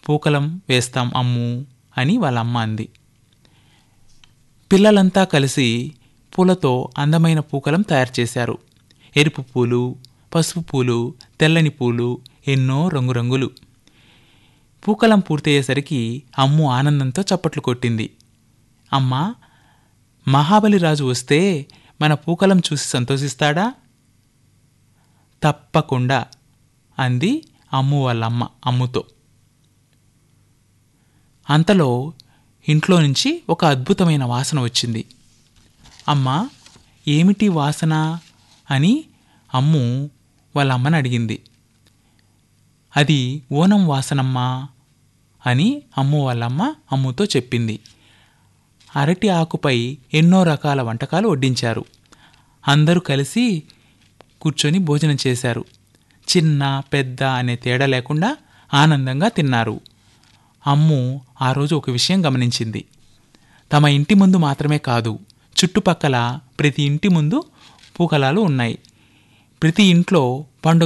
పూకలం వేస్తాం అమ్ము అని వాళ్ళ అమ్మ అంది పిల్లలంతా కలిసి పూలతో అందమైన పూకలం తయారు చేశారు ఎరుపు పూలు పసుపు పూలు తెల్లని పూలు ఎన్నో రంగురంగులు పూకలం పూర్తయ్యేసరికి అమ్ము ఆనందంతో చప్పట్లు కొట్టింది అమ్మా మహాబలి రాజు వస్తే మన పూకలం చూసి సంతోషిస్తాడా తప్పకుండా అంది అమ్ము వాళ్ళమ్మ అమ్ముతో అంతలో ఇంట్లో నుంచి ఒక అద్భుతమైన వాసన వచ్చింది అమ్మా ఏమిటి వాసన అని అమ్ము వాళ్ళ అమ్మని అడిగింది అది ఓనం వాసనమ్మా అని అమ్ము వాళ్ళమ్మ అమ్ముతో చెప్పింది అరటి ఆకుపై ఎన్నో రకాల వంటకాలు వడ్డించారు అందరూ కలిసి కూర్చొని భోజనం చేశారు చిన్న పెద్ద అనే తేడా లేకుండా ఆనందంగా తిన్నారు అమ్ము ఆ రోజు ఒక విషయం గమనించింది తమ ఇంటి ముందు మాత్రమే కాదు చుట్టుపక్కల ప్రతి ఇంటి ముందు పూకలాలు ఉన్నాయి ప్రతి ఇంట్లో పండుగ